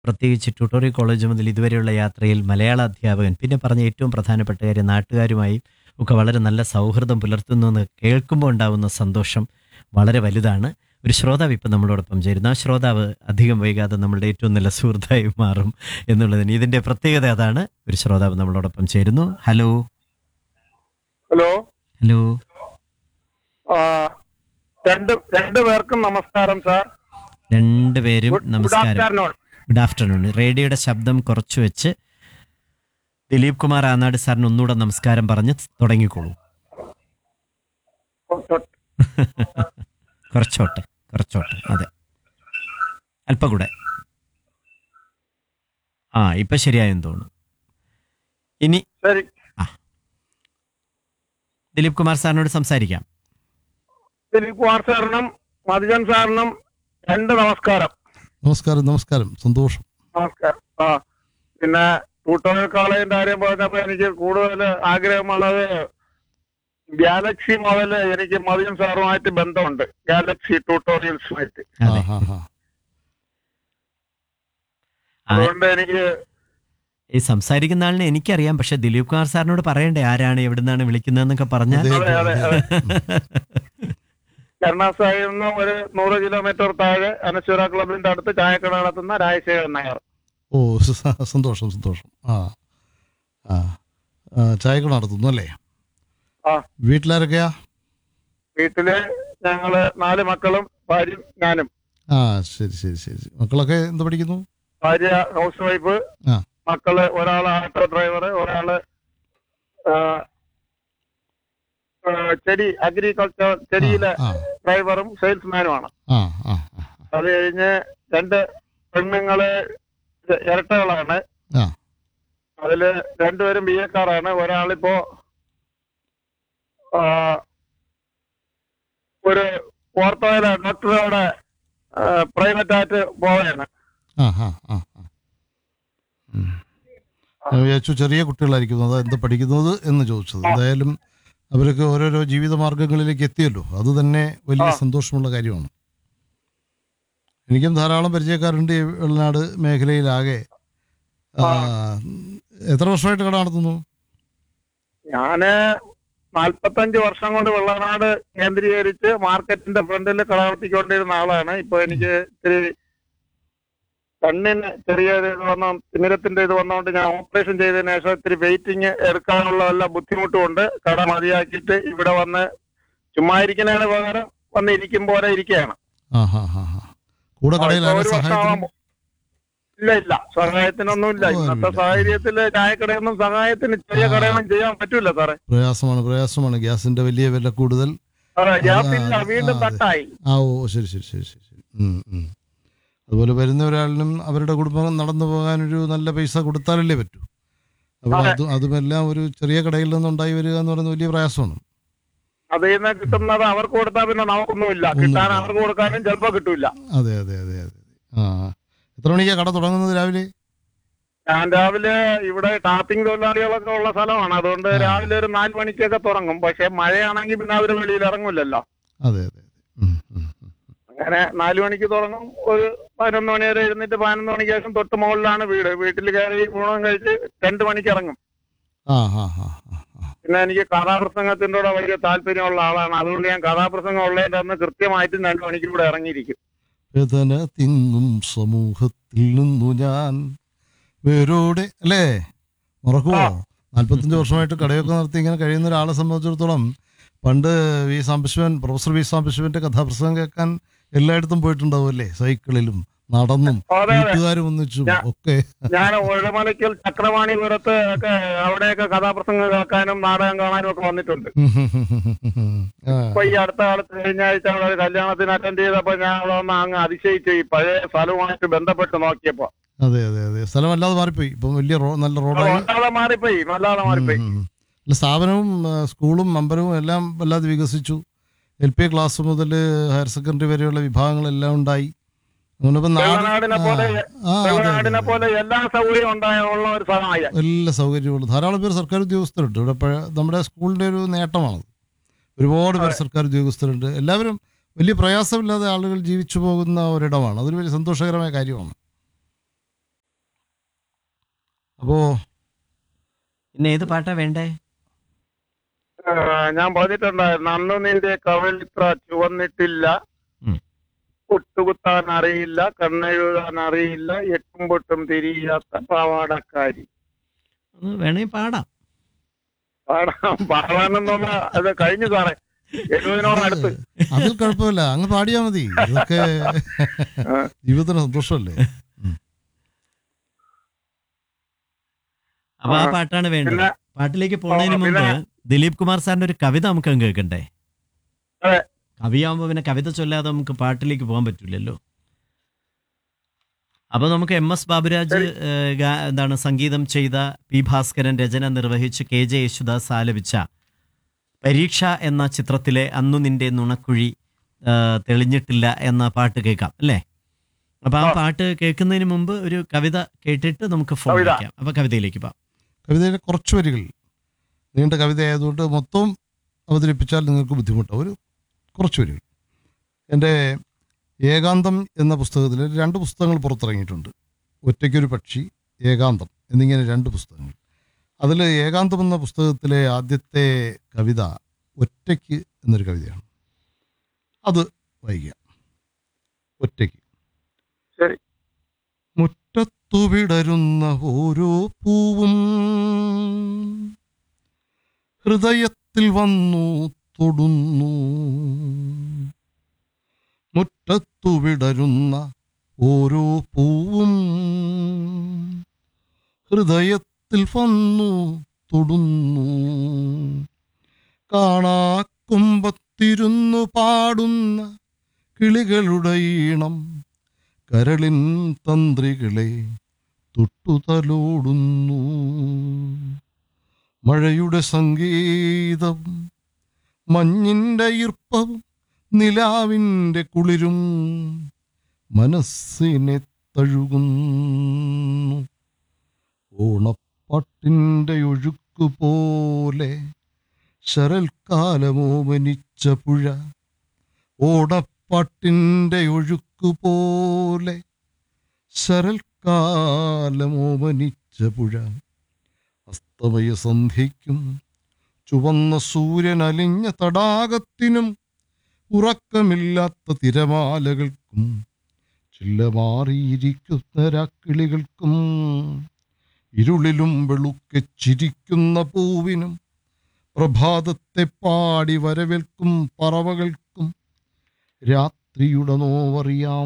പ്രത്യേകിച്ച് tutorial college മുതൽ ഇതുവരെയുള്ള യാത്രയിൽ മലയാള അധ്യാപകൻ പിന്നെ പറഞ്ഞ ഏറ്റവും പ്രധാനപ്പെട്ട കാര്യം നാട്ടുകാരുമായി ഒക്കെ വളരെ നല്ല സൗഹൃദം പുലർത്തുന്നു എന്ന് കേൾക്കുമ്പോൾ ഉണ്ടാവുന്ന സന്തോഷം വളരെ വലുതാണ് ഒരു ശ്രോതാവ് ഇപ്പം നമ്മളോടൊപ്പം ചേരുന്നു ആ ശ്രോതാവ് അധികം വൈകാതെ നമ്മളുടെ ഏറ്റവും നല്ല സുഹൃത്തായി മാറും എന്നുള്ളതിന് ഇതിൻ്റെ പ്രത്യേകത അതാണ് ഒരു ശ്രോതാവ് നമ്മളോടൊപ്പം ചേരുന്നു ഹലോ ഹലോ ഹലോ ആ, രണ്ട് രണ്ട് പേർക്കും നമസ്കാരം സാർ രണ്ടുപേരും ഗുഡ് നമസ്കാരം ആഫ്റ്റർനൂൺ ഗുഡ് ആഫ്റ്റർനൂൺ റേഡിയോയുടെ ശബ്ദം കുറച്ച് വെച്ച് ദിലീപ് കുമാർ ആനാട് സാറിന് ഒന്നുകൂടെ നമസ്കാരം പറഞ്ഞ് തുടങ്ങിക്കോളൂ കുറച്ചോട്ട് കുറച്ചോട്ട് അതെ അല്പം കൂടെ ആ ഇപ്പൊ ശരിയായെന്ന് തോന്നുന്നു ഇനി ശരി ദിലീപ് കുമാർ സാറിനോട് സംസാരിക്കാം ദിലീപ് കുമാർ സാറിനും മധുജൻ സാറിനും രണ്ട് നമസ്കാരം നമസ്കാരം നമസ്കാരം സന്തോഷം നമസ്കാരം ആ പിന്നെ ട്യൂട്ടോറിയൽ കോളേജിന്റെ കാര്യം പറഞ്ഞപ്പോ എനിക്ക് കൂടുതൽ ആഗ്രഹമുള്ളത് ഗാലക്സി മുതൽ എനിക്ക് മധുജൻ സാറുമായിട്ട് ബന്ധമുണ്ട് ഗാലക്സി ട്യൂട്ടോറിയൽസുമായിട്ട് അതെ ആ, ആ, ആ. ആ, അതുകൊണ്ട് എനിക്ക് ഈ സംസാരിക്കുന്ന ആളിനെ എനിക്കറിയാം പക്ഷെ ദിലീപ് കുമാർ സാറിനോട് പറയണ്ടേ ആരാണ് എവിടുന്നാണ് വിളിക്കുന്നതെന്നൊക്കെ പറഞ്ഞാൽ അതെ, അതെ, അതെ, കരുണാസായിൽ നിന്ന് ഒരു നൂറ് കിലോമീറ്റർ താഴെ അനശ്വര ക്ലബിന്റെ അടുത്ത് ചായക്കട നടത്തുന്ന രാജശേഖരൻ നായർ ഓ സ- സന്തോഷം സന്തോഷം ആ ആ ആ, ചായക്കട നടത്തുന്നു അല്ലേ ആ. വീട്ടിലാരൊക്കെയാ വീട്ടില് ഞങ്ങള് നാല് മക്കളും ഭാര്യയും ഞാനും ആ ശരി ശരി ശരി മക്കളൊക്കെ എന്ത് പഠിക്കുന്നു ഭാര്യ ഹൗസ് വൈഫ് ആ. മക്കള് ഒരാള് ആട്ടോ ഡ്രൈവർ ഒരാള് ആ, ആ, ചെടി അഗ്രികൾച്ചർ ചെടിയിലെ ആ ഡ്രൈവറും സെയിൽസ്മാനുമാണ് ആ ആ ആ, അത് കഴിഞ്ഞ് രണ്ട് പെണ്ണുങ്ങള് ഇരട്ടകളാണ് ആ അതില് രണ്ടുപേരും ബി എക്കാരാണ് ഒരാളിപ്പോ ആ, ഒരു ഓർത്തോയിലെ ഡോക്ടറുടെ പ്രൈവറ്റ് ആയിട്ട് പോവുകയാണ് ആ ആ ആ ആ. ഉം. ഞാൻ വിചാരിച്ചു ചെറിയ കുട്ടികളായിരിക്കും അതാ എന്താ പഠിക്കുന്നത് എന്ന് ചോദിച്ചത് എന്തായാലും അവരൊക്കെ ഓരോരോ ജീവിത മാർഗങ്ങളിലേക്ക് എത്തിയല്ലോ അത് തന്നെ വലിയ ആ. സന്തോഷമുള്ള കാര്യമാണ് എനിക്കും ധാരാളം പരിചയക്കാരുണ്ട് ഈ വെള്ളനാട് മേഖലയിലാകെ ആ, എത്ര വർഷമായിട്ട് കട നടത്തുന്നു ഞാന് നാൽപ്പത്തഞ്ച് വർഷം കൊണ്ട് വെള്ളനാട് കേന്ദ്രീകരിച്ച് മാർക്കറ്റിന്റെ ഫ്രണ്ടിൽ കട നടത്തിക്കൊണ്ടിരുന്ന ആളാണ് ഇപ്പൊ എനിക്ക് ഇത്തിരി കണ്ണിന് ചെറിയ ഒരു ഇത് വന്ന തിമിരത്തിന്റെ ഇത് വന്നതുകൊണ്ട് ഞാൻ ഓപ്പറേഷൻ ചെയ്തതിനു ശേഷം ഇത്തിരി വെയിറ്റിംഗ് എടുക്കാനുള്ള എല്ലാ ബുദ്ധിമുട്ടും ഉണ്ട് കട മതിയാക്കിയിട്ട് ഇവിടെ വന്ന് ചുമ്മാ ഇരിക്കുന്നതിന് പകരം വന്ന് ഇരിക്കും പോലെ ഇരിക്കുകയാണ് ആ ഹാ ഹാ ഹാ കൂടെ കടയിൽ ഇപ്പൊ ആരാ ഒരു സഹായത്തിന് വർഷമാകുമ്പോ- ഇല്ല ഇല്ല സഹായത്തിനൊന്നുമില്ല ഓ, ഇന്നത്തെ ഇല്ല. സാഹചര്യത്തില് ചായക്കടയൊന്നും സഹായത്തിന് ചെറിയ ആ. കടയൊന്നും ചെയ്യാൻ പറ്റൂല സാറേ പ്രയാസമാണ് പ്രയാസമാണ് ഗ്യാസിന്റെ വലിയ വില കൂടുതൽ സാറേ ആ, ഗ്യാസ് ഇല്ല ആ, വീണ്ടും അതെ. തട്ടായി ആ ഓ ശരി ശരി ശരി ശരി ശരി ഉം, ഉം. അതുപോലെ വരുന്ന ഒരാളിനും അവരുടെ കുടുംബം നടന്നു പോകാനൊരു നല്ല പൈസ കൊടുത്താലല്ലേ പറ്റൂ അപ്പോൾ അതെ. അത് അതുമെല്ലാം ഒരു ചെറിയ കടയിൽ നിന്നുണ്ടായി വരിക എന്ന് പറയുന്നത് വലിയ പ്രയാസമാണ് അതിൽ നിന്ന് കിട്ടുന്നത് അവർക്ക് കൊടുത്താൽ പിന്നെ നമുക്കൊന്നുമില്ല ഒന്നുമില്ല. കിട്ടാൻ അവർക്ക് കൊടുക്കാനും ചിലപ്പോ കിട്ടൂല അതെ അതെ അതെ അതെ ആ എത്ര മണിക്കാണ് കട തുടങ്ങുന്നത് രാവിലെ ഞാൻ രാവിലെ ഇവിടെ ടാപ്പിംഗ് തൊഴിലാളികളൊക്കെ ഉള്ള സ്ഥലമാണ് അതുകൊണ്ട് ആ. രാവിലെ ഒരു നാല് മണിക്കൊക്കെ തുടങ്ങും പക്ഷെ മഴയാണെങ്കിൽ പിന്നെ അവര് വെളിയിൽ ഇറങ്ങൂലല്ലോ അതെ അതെ അതെ ഉം, ഉം, ഉം. അങ്ങനെ നാല് മണിക്ക് തുടങ്ങും ഒരു പതിനൊന്ന് മണി വരെ ഇരുന്നിട്ട് പതിനൊന്ന് മണിക്ക് ശേഷം തൊട്ട് മുകളിലാണ് വീട് വീട്ടിൽ കയറി ഊണം കഴിച്ച് രണ്ട് മണിക്ക് ഇറങ്ങും ആ ഹാ ഹാ ഹാ ഹാ. പിന്നെ എനിക്ക് കഥാപ്രസംഗത്തിൻ്റെ കൂടെ വലിയ താല്പര്യമുള്ള ആളാണ് അതുകൊണ്ട് ഞാൻ കഥാപ്രസംഗം ഉള്ളതിന്റെ അന്ന് കൃത്യമായിട്ട് രണ്ട് മണിക്ക് ഇവിടെ ഇറങ്ങിയിരിക്കും വേദന തിങ്ങും സമൂഹത്തിൽ നിന്നു ഞാൻ വേരോടെ അല്ലേ മറക്കുമോ ആ. നാൽപ്പത്തഞ്ച് വർഷമായിട്ട് കടയൊക്കെ നടത്തി ഇങ്ങനെ കഴിയുന്ന ഒരാളെ സംബന്ധിച്ചിടത്തോളം പണ്ട് വി സാംബശിവൻ പ്രൊഫസർ വി സാംബശിവന്റെ കഥാപ്രസംഗം കേൾക്കാൻ എല്ലായിടത്തും പോയിട്ടുണ്ടാവുമല്ലേ സൈക്കിളിലും നടന്നും അതെ അതെ വീട്ടുകാരും ഒന്നിച്ചും ഞാ- ഒക്കെ ഞാൻ ഒഴുമലയ്ക്കൽ ചക്രവാണിപുരത്ത് ഒക്കെ അവിടെയൊക്കെ കഥാപ്രസംഗം കേൾക്കാനും നാടകം കാണാനും ഒക്കെ വന്നിട്ടുണ്ട് ആ, ഇപ്പൊ ഈ അടുത്ത കാലത്ത് കഴിഞ്ഞ ആഴ്ച അവിടെ ഒരു കല്യാണത്തിന് അറ്റൻഡ് ചെയ്തപ്പോ ഞാൻ അവിടെ വന്ന് അങ്ങ് അതിശയിച്ചു ഈ പഴയ സ്ഥലവുമായിട്ട് ബന്ധപ്പെട്ട് നോക്കിയപ്പോ അതെ അതെ അതെ സ്ഥലം അല്ലാതെ മാറിപ്പോയി ഇപ്പം വലിയ റോ നല്ല റോഡായി വല്ലാതെ മാറിപ്പോയി വല്ലാതെ മാറിപ്പോയി ഉം, ഉം. അല്ല സ്ഥാപനവും ആ, സ്കൂളും അമ്പലവും എല്ലാം വല്ലാതെ വികസിച്ചു എൽ പി ക്ലാസ് മുതൽ ഹയർ സെക്കൻഡറി വരെയുള്ള വിഭാഗങ്ങളെല്ലാം ഉണ്ടായി അതുകൊണ്ട് ഇപ്പം നാട് വെള്ളനാടിനെ പോലെ ആ, അതെ, അതെ, വെള്ളനാടിനെ അതെ. പോലെ എല്ലാ സൗകര്യവും ഉണ്ടായ ഉള്ള ഒരു സ്ഥലമായി എല്ലാ സൗകര്യമുള്ളൂ ധാരാളം പേര് സർക്കാർ ഉദ്യോഗസ്ഥരുണ്ട് ഇവിടെ പഴ- നമ്മുടെ സ്കൂളിൻ്റെ ഒരു നേട്ടമാണത് ഒരുപാട് പേർ സർക്കാർ ഉദ്യോഗസ്ഥരുണ്ട് എല്ലാവരും വലിയ പ്രയാസമില്ലാതെ ആളുകൾ ജീവിച്ചു പോകുന്ന ഒരിടമാണ് അതൊരു വലിയ സന്തോഷകരമായ കാര്യമാണ് അപ്പോ പിന്നെ ഏത് പാട്ടാ വേണ്ടേ ആ, ഞാൻ പറഞ്ഞിട്ടുണ്ടായിരുന്നു അന്ന് നിന്റെ കവളിത്ര ചുവന്നിട്ടില്ല ഉം. പൊട്ടുകുത്താൻ അറിയില്ല കണ്ണെഴുതാൻ അറിയില്ല എട്ടും പൊട്ടും തിരിയാത്ത പാവാടക്കാരി ഒന്ന് വേണേ പാടാം പാടാം പാടാനെന്നുള്ള അത് കഴിഞ്ഞു സാറേ എഴുപതിനോട് അടുത്ത് അതിൽ കുഴപ്പമില്ല അങ്ങ് പാടിയാ മതി ഇതൊക്കെ ജീവിതത്തിന് സന്തോഷമല്ലേ അപ്പൊ ആ ആ. പാട്ടാണ് വേണ്ടത് പിന്നെ പാട്ടിലേക്ക് പോണതിന് ആ, മുമ്പ് പിന്നെ- ദിലീപ് കുമാർ സാറിന്റെ ഒരു കവിത നമുക്ക് അങ്ങ് കേൾക്കണ്ടേ അതെ. കവിയാകുമ്പോ പിന്നെ കവിത ചൊല്ലാതെ നമുക്ക് പാട്ടിലേക്ക് പോകാൻ പറ്റില്ലല്ലോ അപ്പൊ നമുക്ക് എം എസ് ബാബുരാജ് ഏഹ്, ഗാ- എന്താണ് സംഗീതം ചെയ്ത പി ഭാസ്കരൻ രചന നിർവഹിച്ച് കെ ജെ യേശുദാസ് ആലപിച്ച പരീക്ഷ എന്ന ചിത്രത്തിലെ അന്നു നിന്റെ നുണക്കുഴി ഏഹ്, തെളിഞ്ഞിട്ടില്ല എന്ന പാട്ട് കേൾക്കാം അല്ലേ അപ്പൊ ആ ആ. പാട്ട് കേൾക്കുന്നതിന് മുമ്പ് ഒരു കവിത കേട്ടിട്ട് നമുക്ക് ഫോൺ കവിത. വയ്ക്കാം അപ്പൊ കവിതയിലേക്ക് പോവാം കവിതയിലെ കുറച്ച് വരികൾ നീണ്ട കവിത ആയതുകൊണ്ട് മൊത്തം അവതരിപ്പിച്ചാൽ നിങ്ങൾക്ക് ബുദ്ധിമുട്ടാവും ഒരു കുറച്ച് വരികൾ എൻ്റെ ഏകാന്തം എന്ന പുസ്തകത്തിൽ രണ്ട് പുസ്തകങ്ങൾ പുറത്തിറങ്ങിയിട്ടുണ്ട് ഒറ്റയ്ക്കൊരു പക്ഷി ഏകാന്തം എന്നിങ്ങനെ രണ്ട് പുസ്തകങ്ങൾ അതിൽ ഏകാന്തം എന്ന പുസ്തകത്തിലെ ആദ്യത്തെ കവിത ഒറ്റയ്ക്ക് എന്നൊരു കവിതയാണ് അത് വായിക്കാം ഒറ്റയ്ക്ക് ശരി മുറ്റത്തു വിടരുന്ന ഓരോ പൂവും ഹൃദയത്തിൽ വന്നു തൊടുന്നു മുറ്റത്തു വിടരുന്ന ഓരോ പൂവും ഹൃദയത്തിൽ വന്നു തൊടുന്നു കാണാക്കുമ്പത്തിരുന്നു പാടുന്ന കിളികളുടെ ഈണം കരളിൻ തന്ത്രികളെ തൊട്ടുതലോടുന്നു മഴയുടെ സംഗീതം മഞ്ഞിൻ്റെ ഈർപ്പവും നിലാവിൻ്റെ കുളിരും മനസ്സിനെ തഴുകുന്നു ഓണപ്പാട്ടിൻ്റെ ഒഴുക്ക് പോലെ ശരൽക്കാലമോമനിച്ച പുഴ ഓടപ്പാട്ടിൻ്റെ ഒഴുക്ക് പോലെ ശരൽക്കാലമോമനിച്ച പുഴ അസ്തമയ സന്ധ്യയ്ക്കും ചുവന്ന സൂര്യൻ അലിഞ്ഞ തടാകത്തിനും ഉറക്കമില്ലാത്ത തിരമാലകൾക്കും ചില്ലമാറിയിരിക്കുന്ന രാക്കിളികൾക്കും ഇരുളിലും വെളുക്കെ ചിരിക്കുന്ന പൂവിനും പ്രഭാതത്തെ പാടി വരവേൽക്കും പറവകൾക്കും രാത്രിയുടെ നോവറിയാം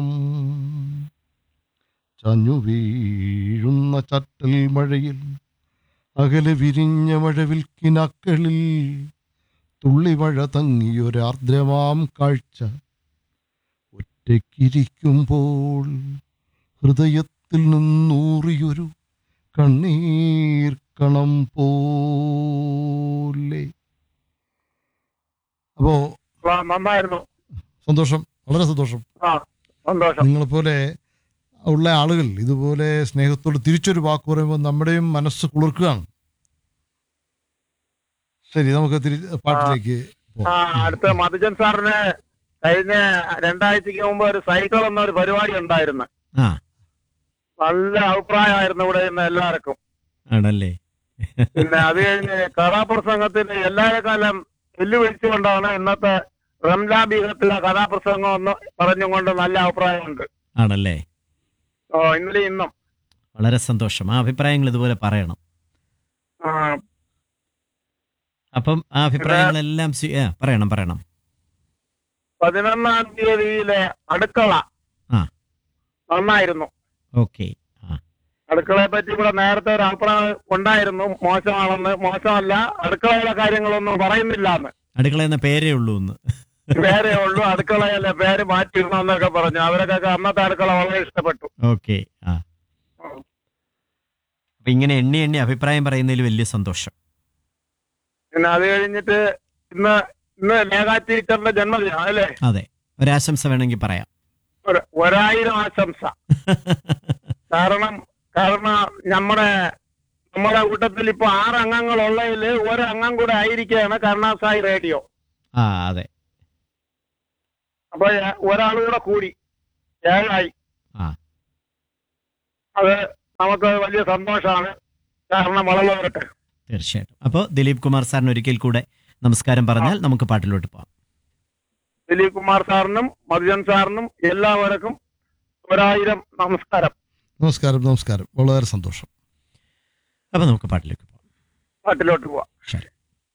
ചഞ്ഞു വീഴുന്ന ചട്ടൽ മഴയിൽ അകലെ വിരിഞ്ഞ മഴവിൽക്കിനക്കളിൽ തുള്ളിമഴ തങ്ങിയൊരാർദ്രമാം കാഴ്ച ഒറ്റയ്ക്കിരിക്കുമ്പോൾ ഹൃദയത്തിൽ നിന്നൂറിയൊരു കണ്ണീർ കണം പോലെ അപ്പോ ആ, നന്നായിരുന്നു സന്തോഷം വളരെ സന്തോഷം ആ സന്തോഷം നിങ്ങളെപ്പോലെ ഉള്ള ആളുകൾ ഇതുപോലെ സ്നേഹത്തോട് തിരിച്ചൊരു വാക്ക് പറയുമ്പോൾ നമ്മുടെയും മനസ്സ് കുളിർക്കുകയാണ് ശരി നമുക്ക് തിരി പാട്ടിലേക്ക് ആ പോകാം. അടുത്ത മധുജൻ സാറിന് കഴിഞ്ഞ രണ്ടാഴ്ചക്ക് മുമ്പ് ഒരു സൈക്കിൾ എന്ന ഒരു പരിപാടി ഉണ്ടായിരുന്നു ആ നല്ല അഭിപ്രായമായിരുന്നു ഇവിടെ നിന്ന് എല്ലാവർക്കും ആണല്ലേ പിന്നെ അത് കഴിഞ്ഞ് കഥാപ്രസംഗത്തിന് എല്ലാരെക്കാലം വെല്ലുവിളിച്ചുകൊണ്ടാണ് ഇന്നത്തെ റംലാ ബീഗത്തിലെ കഥാപ്രസംഗം എന്ന് പറഞ്ഞുകൊണ്ട് നല്ല അഭിപ്രായമുണ്ട് ആണല്ലേ ഓ ഇന്നലെ ഇന്നും വളരെ സന്തോഷം ആ അഭിപ്രായങ്ങൾ ഇതുപോലെ പറയണം ആ, അപ്പം ആ അഭിപ്രായങ്ങളെല്ലാം സ്വീ- ആ, പറയണം പറയണം പതിനൊന്നാം തീയതിയിലെ അടുക്കള ആ. നന്നായിരുന്നു ഓക്കെ ആ അടുക്കളയെ പറ്റി ഇവിടെ നേരത്തെ ഒരു അഭിപ്രായം ഉണ്ടായിരുന്നു മോശമാണെന്ന് മോശമല്ല അടുക്കളയിലെ കാര്യങ്ങളൊന്നും പറയുന്നില്ല എന്ന് അടുക്കള എന്ന പേരേ ഉള്ളൂ എന്ന് പേരേ ഉള്ളൂ അടുക്കളയിലെ പേര് മാറ്റിയിരുന്നൊക്കെ പറഞ്ഞു അവരൊക്കെ അന്നത്തെ അടുക്കള വളരെ ഇഷ്ടപ്പെട്ടു ഓക്കെ ആ അപ്പൊ ഇങ്ങനെ എണ്ണി എണ്ണി അഭിപ്രായം പറയുന്നതിൽ വലിയ സന്തോഷം പിന്നെ അത് കഴിഞ്ഞിട്ട് ഇന്ന് ഇന്ന് ലേഖാ ടീച്ചറിന്റെ ജന്മദിനം അല്ലേ അതെ ഒരാശംസ വേണമെങ്കിൽ പറയാം ഒരു ഒരായിരം ആശംസ കാരണം കാരണം നമ്മുടെ നമ്മുടെ കൂട്ടത്തിൽ ഇപ്പൊ ആറ് അംഗങ്ങൾ ഉള്ളതിൽ ഒരംഗം കൂടെ ആയിരിക്കുകയാണ് കരുണാസായി റേഡിയോ ആ അതെ അപ്പൊ ഏ- ഒരാൾ കൂടെ കൂടി ഏഴായി ആ. അത് നമുക്ക് വലിയ സന്തോഷമാണ് കാരണം വളർന്നു വരട്ടെ തീർച്ചയായിട്ടും അപ്പോൾ ദിലീപ് കുമാർ സാറിന് ഒരിക്കൽ കൂടെ നമസ്കാരം പറഞ്ഞാൽ നമുക്ക് പാട്ടിലോട്ട് പോകാം ദിലീപ് കുമാർ സാറിനും മധുജൻ സാറിനും എല്ലാവർക്കും ഒരായിരം നമസ്കാരം നമസ്കാരം നമസ്കാരം വളരെ സന്തോഷം അപ്പോൾ നമുക്ക് പാട്ടിലേക്ക് പോകാം പാട്ടിലോട്ട് പോവാം ശരി